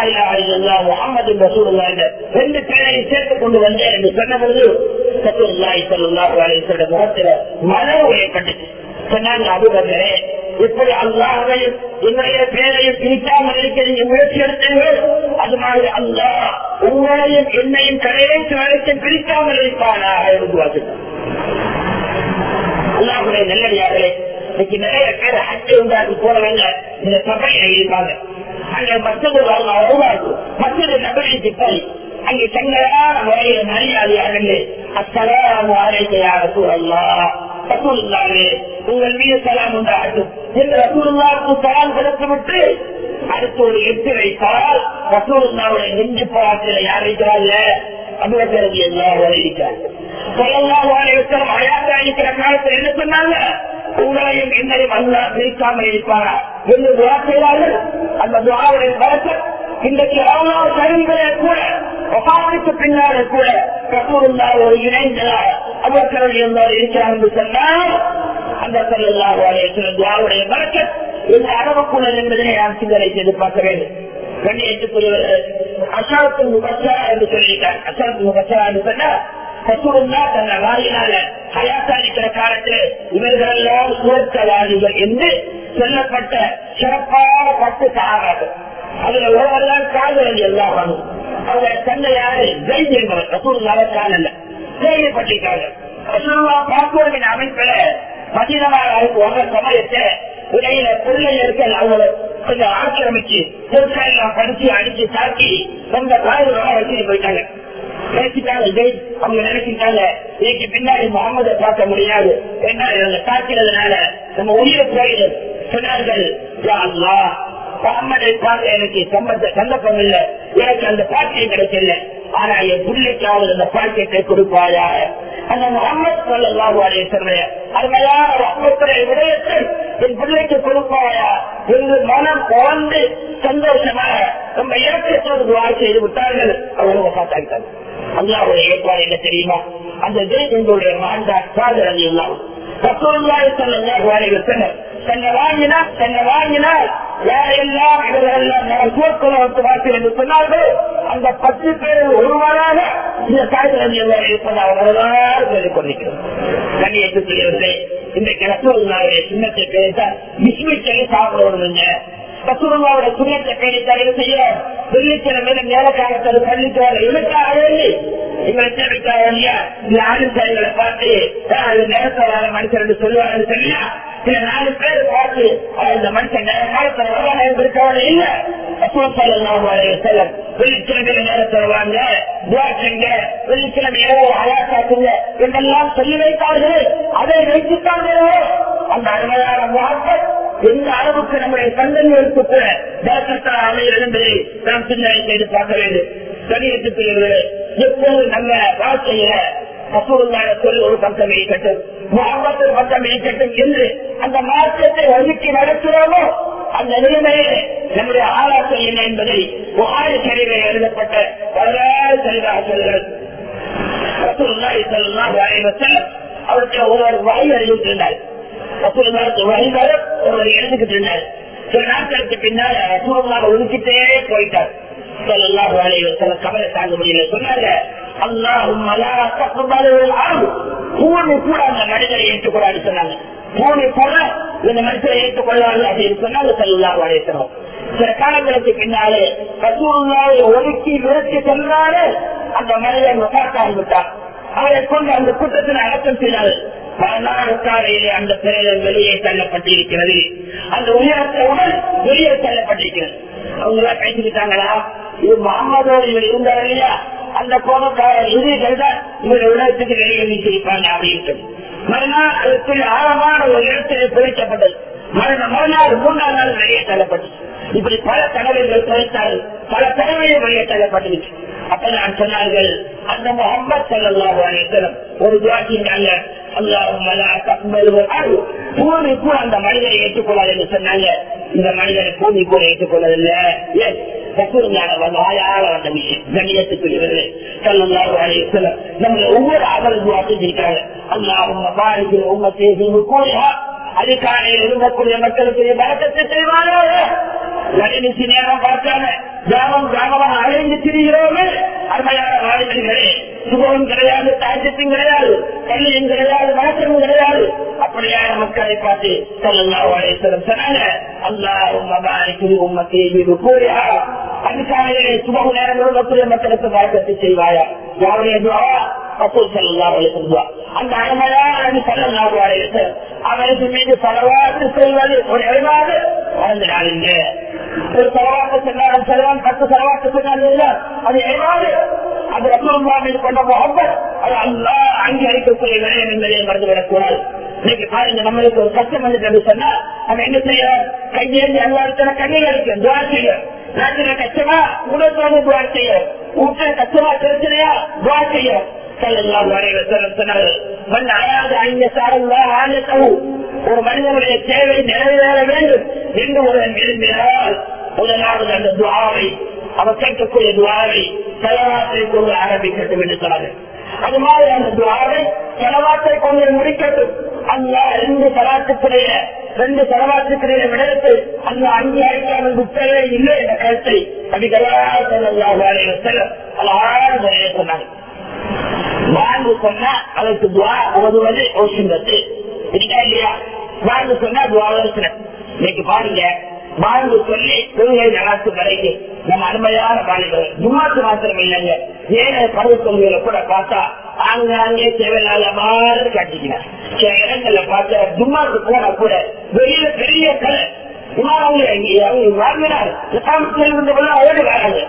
முகமது ரசூலுல்லா என்ற ரெண்டு பேரையும் சேர்த்துக் கொண்டு வந்தேன் என்று சொன்னபோது சத்துல்லாய் சல்லாஹு அலிசோட முகத்துல மனம் ஏற்பட்டுச்சு சொன்னாங்க அபுபக்கரே இப்படி அல்லாஹையும் என்னுடைய பேரையும் பிரிக்காமல் இருக்க நீங்க முயற்சி எடுத்தீர்கள் அது மாதிரி அல்லாஹ் உங்களையும் என்னையும் கடைசி வரைக்கும் பிரிக்காமல் இருப்பானா என்று அல்லாஹுடைய நல்லடியார்களே இன்னைக்கு நிறைய பேர் ஹஜ்ஜை உண்டாக்கி போறவங்க இந்த சபையில இருப்பாங்க அங்க மற்றொரு வருவார்கள் மற்றொரு நபரின் சிப்பாய் அங்கே தங்களான முறையில மரியாதையாக அத்தலாம் ஆரைக்கையாக சூழல்லா ரசூலுல்லாவே உங்கள் மீது சலாம் உண்டாகட்டும் என்று ரசூலுல்லாவுக்கு சலாம் கொடுத்துவிட்டு அடுத்து ஒரு எட்டு வைத்தால் ரசூலுல்லாவுடைய நெஞ்சு பாலத்தில் யார் இருக்கிறாங்க அபுபக்கரது எல்லாரும் இருக்கிறாங்க சொல்லலாம் அடையாளம் இருக்கிற காலத்தில் என்ன சொன்னாங்க உங்களையும் என்னையும் அல்லா பிரிக்காமல் இருப்பாரா என்று துவா செய்வார்கள் அந்த துவாவுடைய பலத்தில் இன்றைக்கு எவ்வளவு சரிவுகளே கூட ஒபாவுக்கு பின்னாலே கூட கசூருந்தா ஒரு இணைந்ததால் அபுபக்கரது எல்லாரும் இருக்கிறார் என்று சொன்னால் அந்த சொல்லல்லாஹுடைய துவாவுடைய பலத்தில் இந்த அளவுக்குள்ள என்பதனை நான் சிந்தனை செய்து பார்க்க வேண்டும் கண்ணியத்துக்குரியவர்கள் அசாரத்து முகச்சா என்று சொல்லிட்டார் அசாரத்து முகச்சா என்று சொன்னா ரசூலுல்லா தன்னை வாயினால ஹயாத்தாளிக்கிற காலத்தில் இவர்கள் எல்லாம் சுவர்க்கவாதிகள் என்று சொல்லப்பட்ட சிறப்பான பத்து சகாபாக்கள் அதுல ஒருவர் தான் காதலி எல்லாம் வரும் அவங்க தன்னை யாரு ஜெயித் என்பவர் ரசூலுல்லாவை காணல கேள்விப்பட்டிருக்காங்க ரசூலுல்லா பார்ப்போரின் அமைப்பில மதினமாக வந்த சமயத்தை இடையில பிள்ளைகளுக்கு அவங்க கொஞ்சம் ஆக்கிரமிச்சு பொருட்கள் படிச்சு அடிச்சு தாக்கி ரொம்ப காய்கறி வச்சுட்டு போயிட்டாங்க பேசிட்டாங்க ஜெய் அவங்க நினைச்சிட்டாங்க இன்னைக்கு பின்னாடி முகமதை பார்க்க முடியாது என்ன இவங்க தாக்கிறதுனால நம்ம உயிரை போயிடு சொன்னார்கள் முகமதை பார்க்க எனக்கு சம்பந்த சந்தர்ப்பம் இல்லை எனக்கு அந்த பாக்கியம் கிடைக்கல ஆனா என் பிள்ளைக்காவது அந்த பாக்கியத்தை கொடுப்பாயா அந்த முகமது சொல்லலாவாரே சொல்ற அருமையான ரஹ்மத்துடைய விடயத்தை என் பிள்ளைக்கு கொடுப்பாயா என்று மனம் குழந்து சந்தோஷமாக நம்ம இலக்கியத்தோடு துவா செய்து விட்டார்கள் அவங்க பார்த்தாங்க அல்லாவுடைய ஏற்பாடு என்ன தெரியுமா அந்த ஜெயங்களுடைய மாண்டார் சாதனை எல்லாம் தன்னை வாங்கினா தன்னை வாங்கினால் யாரெல்லாம் இவரெல்லாம் நான் சோர்க்குலவத்து வாசி என்று சொன்னார்கள் அந்த பத்து பேர் ஒருவராக இந்த சாதனை எல்லாம் இருப்பதாக வரலாறு சொல்லிக் கொண்டிருக்கிறோம் கண்ணியத்துக்குரியவர்களே இன்றைக்கு ரசூலுல்லாவுடைய சின்னத்தை பேச விஸ்மிச்சலை சாப்பிடுவதுங்க ரசூலுல்லாவோட சுண்ணத்தை பேணித்தால் என்ன செய்ய வெள்ளிக்கிழமையில மேலக்காலத்தது பள்ளிக்கு வர இவருக்காக இல்லை இவரை தேவைக்காக இல்லையா இந்த ஆளுசாரிகளை பார்த்து அது நேரத்தை வர மனுஷன் என்று சொல்லுவாங்க சொல்லியா சில நாலு பேர் பார்த்து இந்த மனுஷன் நேரத்தில் வருவாங்க இருக்காங்க இல்ல வெள்ளிக்கிழமையில நேரத்தில் வாங்க துவாச்சுங்க வெள்ளிக்கிழமை இரவு அயாசாக்குங்க என்றெல்லாம் சொல்லி வைத்தார்கள் அதை வைத்துத்தான் அந்த அருமையான வார்த்தை எந்த அளவுக்கு நம்முடைய சந்ததிகளுக்கு கூட தேசத்தால் அமைகிறது என்பதை நாம் சிந்தனை செய்து பார்க்க வேண்டும் கணியத்துக்கு எப்போது நம்ம வாழ்க்கையில மசூருந்தான சொல் ஒரு பக்கம் இருக்கட்டும் முகமது பக்கம் இருக்கட்டும் என்று அந்த மாற்றத்தை ஒதுக்கி நடக்கிறோமோ அந்த நிலைமையை நம்முடைய ஆராய்ச்சி என்ன என்பதை புகாரி சரிவில் எழுதப்பட்ட வரலாறு சரிவாக சொல்கிறது அவருக்கு ஒருவர் வாய் அறிவித்திருந்தார் வழிபாடு ஒருவர் எழுந்துகிட்டு இருந்தார் சில நாட்களுக்கு பின்னால் ரசூலுல்லாஹ் ஒதுக்கிட்டே போயிட்டார் ஸல்லல்லாஹு அலைஹி வஸல்லம் கவலை தாங்க முடியல சொன்னாங்க அல்லாஹும் பூமி கூட அந்த மனிதரை ஏற்றுக்கொள்ளாது சொன்னாங்க பூமி கூட இந்த மனிதரை ஏற்றுக்கொள்ளாது அப்படின்னு சொன்னாங்க ஸல்லல்லாஹு அலைஹி வஸல்லம் சில காலங்களுக்கு பின்னாலே ரசூலுல்லாவை ஒதுக்கி நிறுத்தி சென்றாலே அந்த மனிதன் வசாக்காகி விட்டார் அவரை கொண்டு அந்த கூட்டத்தில் அடக்கம் செய்தார்கள் பதினாறு காலையிலே அந்த பிறகு வெளியே தள்ளப்பட்டிருக்கிறது அந்த உயரத்தை உடல் வெளியே தள்ளப்பட்டிருக்கிறது அவங்க எல்லாம் பேசிக்கிட்டாங்களா இது முகமதோடு இவர் இருந்தார் இல்லையா அந்த கோபக்கார இறுதிகள் தான் இவர் உலகத்துக்கு வெளியே வீசியிருப்பாங்க அப்படின்னு மறுநாள் அதுக்குள்ள ஆழமான ஒரு இடத்தில் பிரிக்கப்பட்டது மரண மறுநாள் மூன்றாம் நாள் வெளியே தள்ளப்பட்டு இப்படி பல தடவைகள் குறைத்தால் பல தடவைகள் வெளியே தள்ளப்பட்டுச்சு அப்ப நான் சொன்னார்கள் அந்த முகமது சல்லாஹு அலிஸ்லம் ஒரு துவாக்கினாங்க பூமி கூட அந்த மனிதரை ஏற்றுக்கொள்ளாது என்று சொன்னாங்க இந்த மனிதரை பூமி கூட ஏற்றுக்கொள்ளதில்லை வாயால வந்த விஷயம் கண்ணியத்துக்குரியவர்களே சல்லாஹு அலிஸ்லம் நம்ம ஒவ்வொரு அமல் துவா செஞ்சிருக்காங்க அல்லாஹும் பாரிக்கு உங்க செய்தி கூறியா அதிகாலையில் இருக்கக்கூடிய மக்களுக்கு வழக்கத்தை செய்வாரோ கடைசி நேரம் பார்க்காம கிராமம் கிராமமாக அழைந்து திரிகிறோமே அருமையான வாழ்க்கைகளே சுபம் கிடையாது தாஜத்தும் கிடையாது கல்வியும் கிடையாது வழக்கமும் கிடையாது அப்படியான மக்களை பார்த்து சொல்லலாம் சொன்னாங்க அல்லாஹும் மபாரிக்கு உம்ம தேவி கூறியா அதிகாலையிலே சுபம் நேரம் இருக்கக்கூடிய மக்களுக்கு வழக்கத்தை செய்வாயா யாருடைய துவா அப்போது சொல்லலாம் அந்த அருமையான சொல்லலாம் அவருக்கு மீது செலவாத்து செய்வது ஒரு எழுதாது மறந்துடாதீங்க ஒரு செலவாக்கு சொன்னாலும் செலவான் பத்து செலவாக்கு சொன்னாலும் அது எழுதாது அது ரசூல்லா மீது கொண்ட முகப்பர் அது அல்லா அங்கீகரிக்கக்கூடிய விடயம் என்பதை மறந்துவிடக்கூடாது இன்னைக்கு பாருங்க நம்மளுக்கு ஒரு கஷ்டம் வந்து சொன்னா நம்ம என்ன செய்ய கையேந்தி அல்லாடத்துல கண்ணீர் அடிக்கும் துவா செய்ய நாட்டில கஷ்டமா உடற்பாடு துவா செய்ய வீட்டுல கஷ்டமா பிரச்சனையா துவா செய்ய ஒரு மனிதனுடைய தேவை நிறைவேற வேண்டும் என்று ஒருவன் விரும்பினால் முதலாவது அந்த துவாவை அவர் கேட்கக்கூடிய துவாவை செலவாற்றை கொண்டு ஆரம்பிக்கட்டும் என்று சொன்னார்கள் அது மாதிரி அந்த துவாவை செலவாற்றை கொண்டு முடிக்கட்டும் அந்த ரெண்டு செலவாற்றுக்குரிய ரெண்டு செலவாற்றுக்குரிய விடயத்தை அந்த அங்கீகரிக்காமல் விட்டவே இல்லை என்ற கருத்தை அதிகமாக சொன்னாங்க வாழ்ந்து சொன்னா அதற்கு துவா ஓதுவது ஓசுங்கிறது இருக்கா இல்லையா வாழ்ந்து சொன்னா துவாவரசனம் இன்னைக்கு பாருங்க வாழ்ந்து சொல்லி கொள்கை நடாத்து வரைக்கும் நம்ம அருமையான வாழ்கள் ஜும்மாத்து மாத்திரம் இல்லைங்க ஏழை பருவ கொள்கைகளை கூட பார்த்தா அங்க அங்கே தேவையில்லாத மாதிரி காட்டிக்கிறார் சில இடங்கள்ல பார்த்தா ஜும்மாக்கு போனா கூட வெளியில பெரிய கலை அவங்க வாழ்வினார் ஓடி வராங்க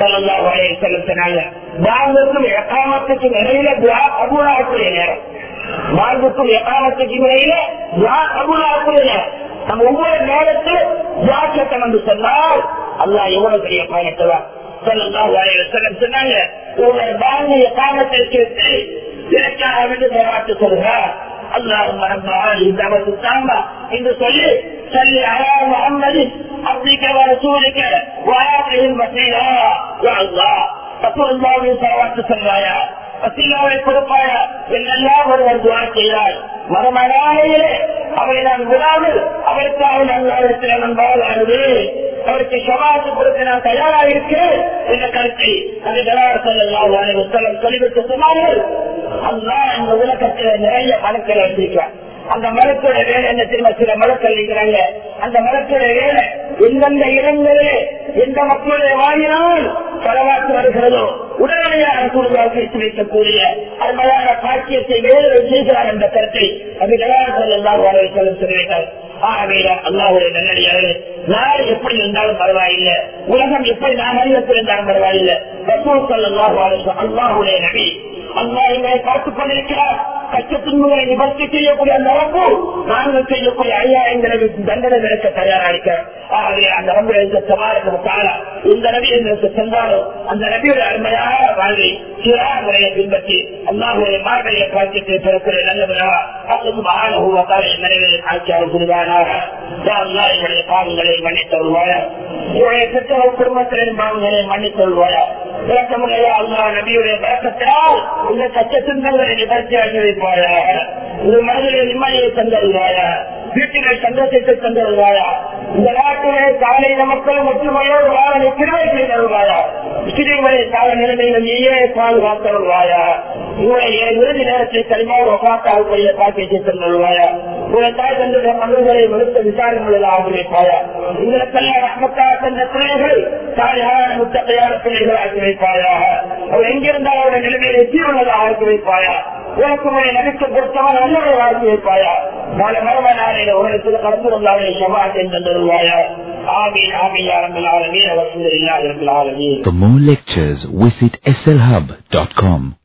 வாழ்வுக்கும் எக்காமத்துக்கும் இடையில துவா கபூலாகக்கூடிய நேரம் வாழ்வுக்கும் எக்காமத்துக்கும் இடையில துவா கபூலாகக்கூடிய நேரம் நம்ம ஒவ்வொரு நேரத்திலும் துவாக்கத்தை வந்து சொன்னால் அல்லா எவ்வளவு பெரிய பயணத்துவா சொன்னாங்க ஒவ்வொரு வாழ்வு எக்காமத்தை சேர்த்து இதற்காக வந்து தராட்டு சொல்கிறார் اللهم رب هذه الدعوة التامة إن صلي صل على محمد عبدك ورسولك وآخره المسيح يا الله تقول الله من صلوات سرايا பசிலாவை கொடுப்பாயா என்னெல்லாம் ஒருவர் துவா செய்தார் மறுமலாலையிலே அவரை நான் விடாமல் அவருக்காக நல்ல நம்பால் ஆனது அவருக்கு சமாதி கொடுக்க நான் தயாராக இருக்கிறேன் என்ற கருத்தை அந்த ஜனார் சொல்லலாம் சொல்லிவிட்டு சொன்னார்கள் அல்லா இந்த உலகத்தில் நிறைய மனுக்கள் வச்சிருக்கிறார் அந்த மரத்தோட வேலை என்ன திரும்ப சில மரக்கள் இருக்கிறாங்க அந்த மரத்தோட வேலை எந்தெந்த இடங்களிலே எந்த மக்களுடைய வாங்கினால் பலவாக்கு வருகிறதோ உடனடியாக குடும்பம் வைத்து வைக்கக்கூடிய அருமையான காட்சியத்தை வேறு செய்கிறார் என்ற கருத்தை அது எல்லாம் வாழ்வை சொல்ல சொல்லிவிட்டார் ஆகவே அல்லாவுடைய நல்லடியாக நாள் எப்படி இருந்தாலும் பரவாயில்லை உலகம் எப்படி நாம் அறிவத்தில் இருந்தாலும் பரவாயில்லை அல்லாஹுடைய நபி அல்லா எங்களை பார்த்துக் கொண்டிருக்கிறார் கஷ்டத்துன்மைகளை நிவர்த்தி செய்யக்கூடிய அந்த ரப்பு நாங்கள் செய்யக்கூடிய ஐயாயிரம் தண்டனை விளக்க தயாராக ஆகவே அந்த ரம்பு சமாளிக்கும் காலம் இந்த நபி எங்களுக்கு சென்றாலும் அந்த நபியோட அருமையான வாழ்வை சிறா முறையை பின்பற்றி அல்லாஹுடைய மார்பையை காட்சியத்தை பிறக்கிற நல்லவராக அல்லது மகான நிறைவேற ஆட்சியாக புரிவானாக என்னுடைய பாவங்களை மன்னித்தருவாயா உங்களுடைய பெற்றோர் குடும்பத்தினரின் பாவங்களை மன்னித்தருவாயா விளக்கமுறையா அல்லா நபியுடைய விளக்கத்தினால் இந்த கச்ச துன்பங்களை நிவர்த்தி ஆகி வைப்பாயா இந்த மனதிலே நிம்மதியை தந்தருவாயா வீட்டிலே சந்தோஷத்தை தந்தருவாயா இந்த நாட்டிலே காலையில மக்களும் ஒற்றுமையோடு வாழ நிற்கிறவை செய்தருவாயா முஸ்லிம்களை கால நிலைமையில் நீயே பாதுகாத்தருவாயா உங்களுடைய இறுதி நேரத்தை கனிமாவோடு ஒப்பாத்தாவுடைய பாக்கியத்தை தந்தருவாயா உங்களை தாய் தந்தைய மகள்களை வெளுத்த விசாரணைகளில் ஆகி வைப்பாயா உங்களுக்கெல்லாம் ரஹ்மத்தா தந்த பிள்ளைகள் தாயான முத்தகையான பிள்ளைகள் ஆக்கி வைப்பாயாக அவர் எங்கிருந்தால் அவருடைய நிலைமையை சீருள்ளதாக ஆக்கி வைப்பாயா உனக்கு உங்களை நடிக்க பொறுத்தவன் நல்லவரை ஆக்கி வைப்பாயா நாளை மரம நாளையில உலகத்தில் கலந்துள்ளாவை சமாஜம் தந்துருவாயா ஆமீன் ஆமீன் ஆரம்பில் ஆலமீன் அவசரம் இல்லாத ஆலமீன் For more lectures, visit slhub.com.